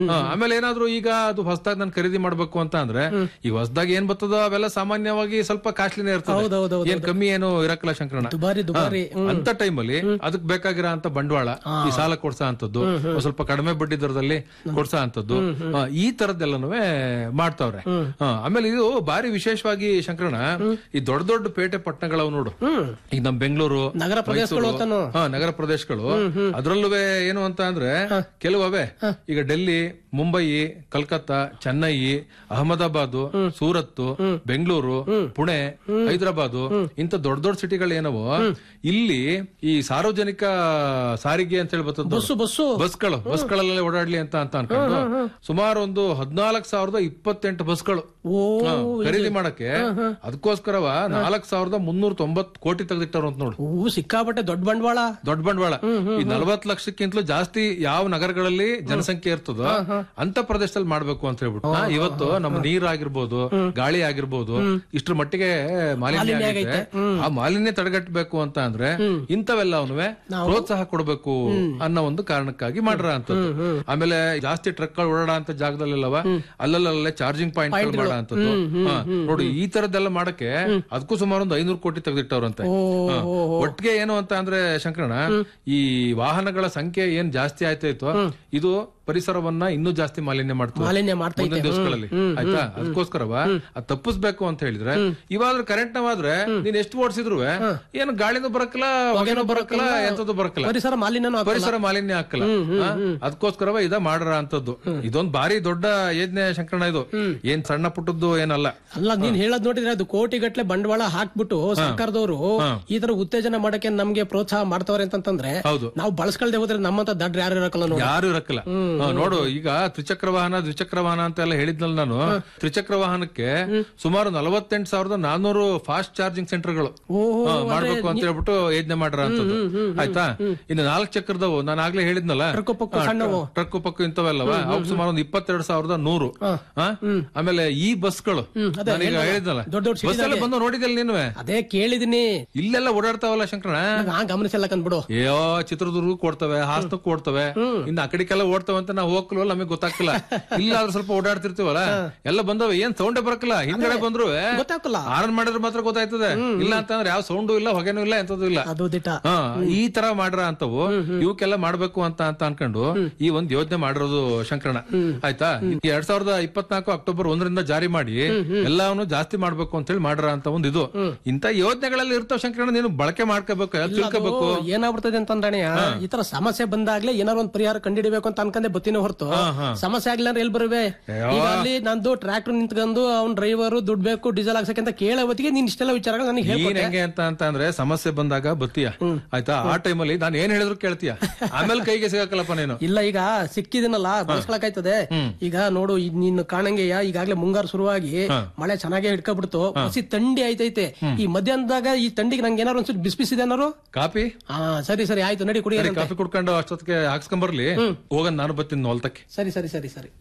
ಹಾ, ಆಮೇಲೆ ಏನಾದ್ರು ಈಗ ಅದು ಹೊಸದಾಗಿ ನಾನು ಖರೀದಿ ಮಾಡ್ಬೇಕು ಅಂತ ಅಂದ್ರೆ ಈಗ ಹೊಸದಾಗಿ ಏನ್ ಬರ್ತದೋ ಅವೆಲ್ಲ ಸಾಮಾನ್ಯವಾಗಿ ಸ್ವಲ್ಪ ಕಾಸ್ಟ್ಲಿನೇ ಇರ್ತದೆ ಹೌದೌದೌದು. ಏನ್ ಕಮ್ಮಿ ಏನು ಇರಕ್ಕಲ್ಲ ಶಂಕರಣ ದುಬಾರಿ ದುಬಾರಿ ಹಾ, ಅಂತ ಟೈಮಲ್ಲಿ ಅದಕ್ಕೆ ಬೇಕಾಗಿರೋ ಅಂತ ಬಂಡವಾಳ ಈ ಸಾಲ ಕೊಡ್ಸೋ ಅಂತದ್ದು ಒಂದ್ ಸ್ವಲ್ಪ ಕಡಿಮೆ ಬಡ್ಡಿ ದರದಲ್ಲಿ ಕೊಡ್ಸೋ ಅಂತದ್ದು ಹಾ, ಈ ತರದ್ದೆಲ್ಲನೂ ಮಾಡ್ತಾವ್ರೆ ಹಾ, ಆಮೇಲೆ ಇದು ಬಾರಿ ವಿಶೇಷವಾಗಿ ಶಂಕರಣ ಈ ದೊಡ್ಡ ದೊಡ್ಡ ಪೇಟೆ ಪಟ್ಟಣಗಳವ್ ನೋಡು ಈಗ ನಮ್ ಬೆಂಗಳೂರು ನಗರ ಪ್ರದೇಶಗಳು ಮೈಸೂರು, ಅಂತಾನು. ಹಾ ನಗರ ಪ್ರದೇಶಗಳು ಅದ್ರಲ್ಲೂ ಏನು ಅಂತ ಅಂದ್ರೆ ಕೆಲವೇ ಈಗ ಡೆಲ್ಲಿ ಮುಂಬೈ ಕಲ್ಕತ್ತಾ ಚೆನ್ನೈ ಅಹಮದಾಬಾದ್ ಸೂರತ್ ಬೆಂಗಳೂರು ಪುಣೆ ಹೈದರಾಬಾದ್ ಇಂತ ದೊಡ್ಡ ದೊಡ್ಡ ಸಿಟಿಗಳು ಏನವೋ ಇಲ್ಲಿ ಈ ಸಾರ್ವಜನಿಕ ಸಾರಿಗೆ ಅಂತ ಹೇಳಿ ಬರ್ತದೆ ಬಸ್ಸು ಬಸ್ಸು ಬಸ್ಗಳು ಬಸ್ಗಳಲ್ಲೇ ಓಡಾಡ್ಲಿ ಅಂತ ಅಂತ ಅನ್ಕೊಂಡು ಸುಮಾರು ಒಂದು ಹದಿನಾಲ್ಕು ಸಾವಿರದ ಇಪ್ಪತ್ತೆಂಟು ಬಸ್ಗಳು ಓ ಹಾ, ಖರೀದಿ ಮಾಡಕ್ಕೆ ಅದಕ್ಕೋಸ್ಕರವ ನಾಲ್ಕ್ ಸಾವಿರದ ಮುನ್ನೂರ ತೊಂಬತ್ ಕೋಟಿ ತೆಗೆದಿಟ್ಟವ್ರು ಅಂತ ನೋಡು ಹೂ ಸಿಕ್ಕಾಪಟ್ಟೆ ದೊಡ್ಡ ಬಂಡವಾಳ ದೊಡ್ಡ ಬಂಡವಾಳ ಈ ನಲವತ್ ಲಕ್ಷಕ್ಕಿಂತಲೂ ಜಾಸ್ತಿ ಯಾವ ನಗರಗಳಲ್ಲಿ ಜನಸಂಖ್ಯೆ ಇರ್ತದೋ ಅಂತ ಪ್ರದೇಶದಲ್ಲಿ ಮಾಡ್ಬೇಕು ಅಂತ ಹೇಳ್ಬಿಟ್ಟು ಹಾ, ಇವತ್ತು ನಮ್ಮ ನೀರ್ ಆಗಿರ್ಬೋದು ಗಾಳಿ ಆಗಿರ್ಬೋದು ಇಷ್ಟ್ರ ಮಟ್ಟಿಗೆ ಮಾಲಿನ್ಯ ಆಗೈತೆ ಆ ಮಾಲಿನ್ಯ ತಡೆಗಟ್ಟಬೇಕು ಅಂತ ಅಂದ್ರೆ ಇಂಥವೆಲ್ಲ ಅವನುವೆ ಪ್ರೋತ್ಸಾಹ ಕೊಡಬೇಕು ಅನ್ನೋ ಒಂದು ಕಾರಣಕ್ಕಾಗಿ ಮಾಡ್ರ ಅಂತದ್ದು ಆಮೇಲೆ ಜಾಸ್ತಿ ಟ್ರಕ್ ಗಳು ಓಡಾಡ ಅಂತ ಜಾಗದಲ್ಲೆಲ್ಲವ ಅಲ್ಲಲ್ಲೇ ಚಾರ್ಜಿಂಗ್ ಪಾಯಿಂಟ್ ಮಾಡೋ ಅಂತದ್ದು ಹಾ, ನೋಡಿ ಈ ತರದ್ದೆಲ್ಲ ಮಾಡಕ್ಕೆ ಅದಕ್ಕೂ ಸುಮಾರು ಒಂದು ಐನೂರು ಕೋಟಿ ತೆಗೆದಿಟ್ಟವ್ರಂತೆ ಹಾ. ಒಟ್ಟಿಗೆ ಏನು ಅಂತ ಅಂದ್ರೆ ಶಂಕರಣ ಈ ವಾಹನಗಳ ಸಂಖ್ಯೆ ಏನ್ ಜಾಸ್ತಿ ಆಯ್ತಾಯ್ತೋ ಇದು ಪರಿಸರವನ್ನ ಇನ್ನೂ ಜಾಸ್ತಿ ಮಾಲಿನ್ಯ ಮಾಡ್ತದೆ ಮಾಲಿನ್ಯ ಮಾಡ್ತೈತೆ. ಮುಂದಿನ ದಿವಸಗಳಲ್ಲಿ ಆಯ್ತಾ ಅದಕ್ಕೋಸ್ಕರವ ಅದ್ ತಪ್ಪಿಸ್ಬೇಕು ಅಂತ ಹೇಳಿದ್ರೆ ಇವಾದ್ರೂ ಕರೆಂಟ್ ನವಾದ್ರೆ ನೀನ್ ಎಷ್ಟು ಓಡಿಸಿದ್ರು ಏನು ಗಾಳಿನೂ ಬರಕ್ಕಲ್ಲ ಹೊಗೆನೂ ಬರಕ್ಕಲ್ಲ ಎಂತದ್ದು ಬರಕ್ಕಲ್ಲ ಪರಿಸರ ಮಾಲಿನ್ಯನೂ ಆಗಲ್ಲ. ಪರಿಸರ ಮಾಲಿನ್ಯ ಹಾಕಲ್ಲ ಅದಕ್ಕೋಸ್ಕರವ ಇದ ಮಾಡರ ಅಂತದ್ದು ಇದೊಂದ್ ಭಾರಿ ದೊಡ್ಡ ಯೋಜನೆ ಶಂಕರಣ ಇದು ಏನ್ ಸಣ್ಣ ಪುಟ್ಟದ್ದು ಏನಲ್ಲ ಅಲ್ಲ ನೀನ್ ಹೇಳದ್ ನೋಡಿದ್ರೆ ಅದು ಕೋಟಿ ಗಟ್ಲೆ ಬಂಡವಾಳ ಹಾಕ್ಬಿಟ್ಟು ಸರ್ಕಾರದವರು ಈ ತರ ಉತ್ತೇಜನ ಮಾಡಕ್ಕೆ ನಮ್ಗೆ ಪ್ರೋತ್ಸಾಹ ಮಾಡ್ತವ್ರೆ ಅಂತಂದ್ರೆ ಹೌದು. ನಾವು ಬಳಸ್ಕೊಳ್ದೆ ಹೋದ್ರೆ ನಮ್ಮಂತ ದಡ್ಡ ಯಾರು ಇರಕಲ್ಲ ನೋಡಿ ಯಾರು ಇರಕ್ಕಲ್ಲ ಹಾ, ನೋಡು ಈಗ ತ್ರಿಚಕ್ರ ವಾಹನ ದ್ವಿಚಕ್ರ ವಾಹನ ಅಂತ ಎಲ್ಲ ಹೇಳಿದ್ನಲ್ಲ ನಾನು ತ್ರಿಚಕ್ರ ವಾಹನಕ್ಕೆ ಸುಮಾರು ನಲವತ್ತೆಂಟು ಸಾವಿರದ ನಾನೂರು ಫಾಸ್ಟ್ ಚಾರ್ಜಿಂಗ್ ಸೆಂಟರ್ಗಳು ಓಹೋ, ಮಾಡ್ಬೇಕು ಅಂತ ಹೇಳ್ಬಿಟ್ಟು ಯೋಜನೆ ಮಾಡ್ರ ಅಂತದ್ದು ಆಯ್ತಾ ಇನ್ನು ನಾಲ್ಕು ಚಕ್ರದವು ನಾನು ಆಗ್ಲೇ ಹೇಳಿದ್ನಲ್ಲ ಟ್ರಕ್ಕು ಪಕ್ಕು ಸಣ್ಣವು. ಟ್ರಕ್ ಪಕ್ಕು ಇಂಥವೆಲ್ಲವ ಅವ್ಕೆ ಸುಮಾರು ಒಂದು ಇಪ್ಪತ್ತೆರಡು ಸಾವಿರದ ನೂರು ಹಾ? ಆಮೇಲೆ ಈ ಬಸ್ಗಳು ಅದೇ ನಾನೀಗ ಎಲ್ಲ ಹೇಳಿದ್ನಲ್ಲ ದೊಡ್ಡ ದೊಡ್ಡ ಬಸ್ ಎಲ್ಲ ಬಂದು ನೋಡಿದಲ್ಲ ನೀನು ಅದೇ ಕೇಳಿದಿನಿ ಇಲ್ಲೆಲ್ಲ ಓಡಾಡ್ತಾವಲ್ಲ ಶಂಕರಣ ನಾ ಗಮನಿಸಲ್ಲ ಕಂದ್ಬಿಡು ಅಯ್ಯೋ ಚಿತ್ರದುರ್ಗಕ್ಕೆ ಕೊಡ್ತವೆ ಹಾಸನಕ್ಕೆ ಕೊಡ್ತವೆ ಇನ್ನು ಆ ಕಡೆಗೆಲ್ಲ ಓಡ್ತವೆ ಅಂತ ನಾವು ಹೋಗ್ಲವಲ್ಲ ನಮಗೆ ಗೊತ್ತಾಗ್ತಿಲ್ಲ ಇಲ್ಲ ಆದ್ರೂ ಸ್ವಲ್ಪ ಓಡಾಡ್ತಿರ್ತೀವಲ್ಲ ಎಲ್ಲ ಬಂದವೆ ಏನ್ ಸೌಂಡೇ ಬರಕಲ್ಲ ಹಿಂದ್ಗಡೆ ಬಂದ್ರು ಗೊತ್ತಾಗ್ತಿಲ್ಲ ಆರನ್ ಮಾಡಿದ್ರೆ ಮಾತ್ರ ಗೊತ್ತಾಯ್ತದೆ ಇಲ್ಲ ಅಂತಂದ್ರೆ ಯಾವ ಸೌಂಡು ಇಲ್ಲ ಹೊಗೆನೂ ಇಲ್ಲ ಎಂತದ್ದು ಇಲ್ಲ ಅದು ದಿಟ ಹಾ ಈ ತರ ಮಾಡ್ರ ಅಂತವು ಇವಕ್ಕೆಲ್ಲ ಮಾಡ್ಬೇಕು ಅಂತ ಅಂತ ಅನ್ಕೊಂಡು ಈ ಒಂದ್ ಯೋಜನೆ ಮಾಡಿರೋದು ಶಂಕರಣ ಆಯ್ತಾ ಈ ಎರಡ್ ಸಾವಿರದ ಇಪ್ಪತ್ನಾಲ್ಕು ಅಕ್ಟೋಬರ್ ಒಂದರಿಂದ ಜಾರಿ ಮಾಡಿ ಎಲ್ಲಾನು ಜಾಸ್ತಿ ಮಾಡ್ಬೇಕು ಅಂತ ಹೇಳಿ ಮಾಡ್ರ ಅಂತ ಒಂದ್ ಇದು ಇಂತ ಯೋಜನೆಗಳಲ್ಲಿ ಇರ್ತಾವ ಶಂಕರಣ ನೀನು ಬಳಕೆ ಮಾಡ್ಕೋಬೇಕು ಎಲ್ಲ ತಿಳ್ಕೋಬೇಕು ಅದು ಏನಾಗ್ಬಿಡ್ತದೆ ಅಂತಂದ್ರೆ ಈ ತರ ಸಮಸ್ಯೆ ಬಂದಾಗ್ಲೇ ಏನಾರು ಒಂದ್ ಪರಿಹಾರ ಕಂಡಿಡಿಬೇಕು ಅಂತ ಅನ್ಕಂದೆ ಬತ್ತೀನಿ ಹೊರತು ಸಮಸ್ಯೆ ಆಗ್ಲಿಲ್ಲ ಅಂದ್ರೆ ಎಲ್ಲಿ ಬರುವೆ ಈಗ ಅಲ್ಲಿ ನಂದು ಟ್ರ್ಯಾಕ್ಟರ್ ನಿಂತ್ಕೊಂಡು ಅವ್ನ್ ಡ್ರೈವರ್ ದುಡ್ಡು ಬೇಕು ಡೀಸೆಲ್ ಹಾಕ್ಸಕ್ಕೆ ಅಂತ ಕೇಳೋ ಹೊತ್ತಿಗೆ ನೀನ್ ಇಷ್ಟೆಲ್ಲ ವಿಚಾರಗಳು ನನಗೆ ನೀನ್ ಹೇಳ್ಕೊಟ್ಟೆ ಹೆಂಗೆ ಅಂತ ಅಂತ ಅಂದ್ರೆ ಸಮಸ್ಯೆ ಬಂದಾಗ ಬತ್ತೀಯ ಆಯ್ತಾ ಆ ಟೈಮಲ್ಲಿ ನಾನು ಏನ್ ಹೇಳಿದ್ರು ಕೇಳ್ತೀಯ ಆಮೇಲೆ ಕೈಗೆ ಸಿಗಕ್ಕಲ್ಲಪ್ಪ ನೀನು ಇಲ್ಲ ಈಗ ಸಿಕ್ಕಿದಿನಲ್ಲ ಬಳಸ್ಕೊಳಕಾಯ್ತದೆ ಈಗ ನೋಡು ಇದ್ ನೀನು ಕಾಣಂಗೆಯ ಈಗಾಗ್ಲೇ ಮುಂಗಾರು ಶುರುವಾಗಿ ಮಳೆ ಚೆನ್ನಾಗಿ ಹಿಡ್ಕೊಬಿಡ್ತು ಹಸಿ ತಂಡಿ ಆಯ್ತೈತೆ ಈ ಮಧ್ಯಾಹ್ನದಾಗ ಈ ತಂಡಿಗೆ ನಂಗೆ ಏನಾರು ಒಂದ್ಸಲ ಬಿಸಿ ಬಿಸಿದೆ ಏನಾರು ಕಾಪಿ ಹಾ ಸರಿ ಸರಿ ಆಯ್ತು ನಡಿ ಕುಡಿ ಸರಿ, ಕಾಫಿ ಕುಡ್ಕೊಂಡು ಅಷ್ಟೊತ್ತಿಗೆ ಹಾಕ್ಸ್ಕೊಂಡ್ ಬರ್ಲಿ ಹೋಗನ್ ನಾನು ಬರ್ತೀನಿ ಹೊಲ್ತಕ್ಕೆ ಸರಿ ಸರಿ ಸರಿ ಸರಿ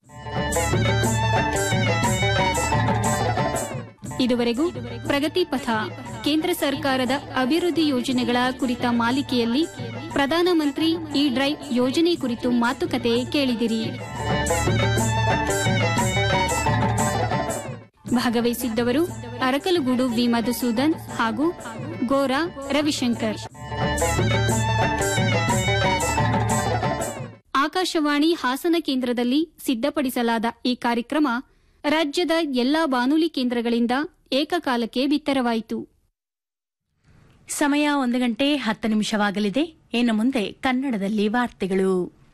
ಇದುವರೆಗೂ ಪ್ರಗತಿ ಪಥ ಕೇಂದ್ರ ಸರ್ಕಾರದ ಅಭಿವೃದ್ಧಿ ಯೋಜನೆಗಳ ಕುರಿತ ಮಾಲಿಕೆಯಲ್ಲಿ ಪ್ರಧಾನಮಂತ್ರಿ ಇ ಡ್ರೈವ್ ಯೋಜನೆ ಕುರಿತು ಮಾತುಕತೆ ಕೇಳಿದಿರಿ ಭಾಗವಹಿಸಿದ್ದವರು ಅರಕಲಗೂಡು ವಿ ಮಧುಸೂದನ್ ಹಾಗೂ ಗೋರಾ ರವಿಶಂಕರ್ ಆಕಾಶವಾಣಿ ಹಾಸನ ಕೇಂದ್ರದಲ್ಲಿ ಸಿದ್ಧಪಡಿಸಲಾದ ಈ ಕಾರ್ಯಕ್ರಮ ರಾಜ್ಯದ ಎಲ್ಲಾ ಬಾನುಲಿ ಕೇಂದ್ರಗಳಿಂದ ಏಕಕಾಲಕ್ಕೆ ಬಿತ್ತರವಾಯಿತು ಸಮಯ ಒಂದು ಗಂಟೆ ಹತ್ತು ನಿಮಿಷವಾಗಲಿದೆ ಇನ್ನು ಮುಂದೆ ಕನ್ನಡದಲ್ಲಿ ವಾರ್ತೆಗಳು